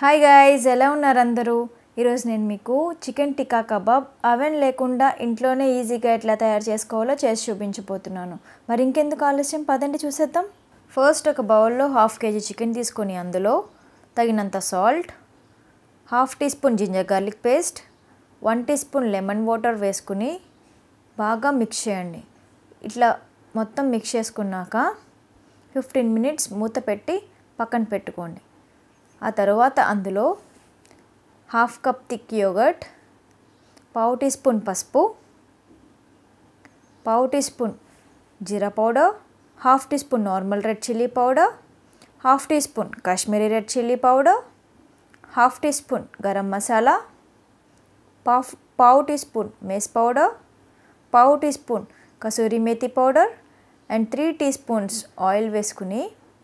hi guys ఎలా ఉన్నారు అందరూ ఈరోజు నేను మీకు చికెన్ టిక్కా కబాబ్ అవెన్ లేకుండా ఇంట్లోనే ఈజీగా ఎట్లా తయారు చేసుకోవాలో చేసి చూపించబోతున్నాను మరి ఇంకెందుకు ఆలస్యం పదండి చూసేద్దాం ఫస్ట్ ఒక బౌల్లో హాఫ్ కేజీ చికెన్ తీసుకొని అందులో తగినంత salt half teaspoon ginger garlic paste one teaspoon lemon water వేసుకుని బాగా మిక్స్ చేయండి ఇట్లా మొత్తం మిక్స్ చేసుకున్నాక ఫిఫ్టీన్ మినిట్స్ మూత పెట్టి పక్కన పెట్టుకోండి ఆ తర్వాత అందులో హాఫ్ కప్ థిక్ యోగర్ట్ పావు టీ స్పూన్ పసుపు పావు teaspoon jeera powder half teaspoon normal red chilli powder half teaspoon Kashmiri red chilli powder half teaspoon garam masala పాఫ్ పావు టీ స్పూన్ మేస్ పౌడర్ పావు teaspoon kasuri methi powder and three teaspoons oil వేసుకుని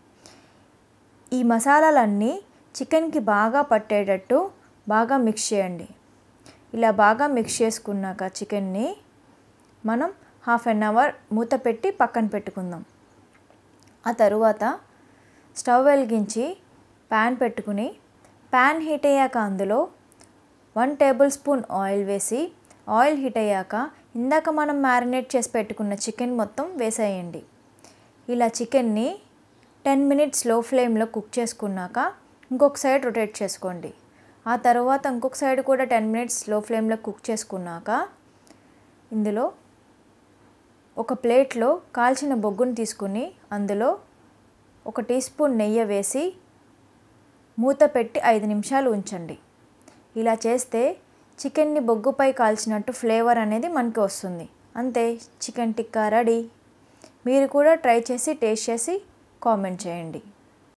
ఈ మసాలాలన్నీ చికెన్కి బాగా పట్టేటట్టు బాగా మిక్స్ చేయండి ఇలా బాగా మిక్స్ చేసుకున్నాక చికెన్ని మనం హాఫ్ అన్ అవర్ మూత పెట్టి పక్కన పెట్టుకుందాం ఆ తరువాత స్టవ్ వెలిగించి ప్యాన్ పెట్టుకుని ప్యాన్ హీట్ అయ్యాక అందులో వన్ టేబుల్ స్పూన్ ఆయిల్ వేసి ఆయిల్ హీట్ అయ్యాక ఇందాక మనం మ్యారినేట్ చేసి పెట్టుకున్న చికెన్ మొత్తం వేసేయండి ఇలా చికెన్ని టెన్ మినిట్స్ లో ఫ్లేమ్లో కుక్ చేసుకున్నాక ఇంకొక సైడ్ రొటేట్ చేసుకోండి ఆ తర్వాత ఇంకొక సైడ్ కూడా టెన్ మినిట్స్ లో ఫ్లేమ్లో కుక్ చేసుకున్నాక ఇందులో ఒక ప్లేట్లో కాల్చిన బొగ్గును తీసుకుని అందులో ఒక టీ స్పూన్ నెయ్యి వేసి మూత పెట్టి ఐదు నిమిషాలు ఉంచండి ఇలా చేస్తే చికెన్ని బొగ్గుపై కాల్చినట్టు ఫ్లేవర్ అనేది మనకి వస్తుంది అంతే చికెన్ టిక్కా రెడీ మీరు కూడా ట్రై చేసి టేస్ట్ చేసి కామెంట్ చేయండి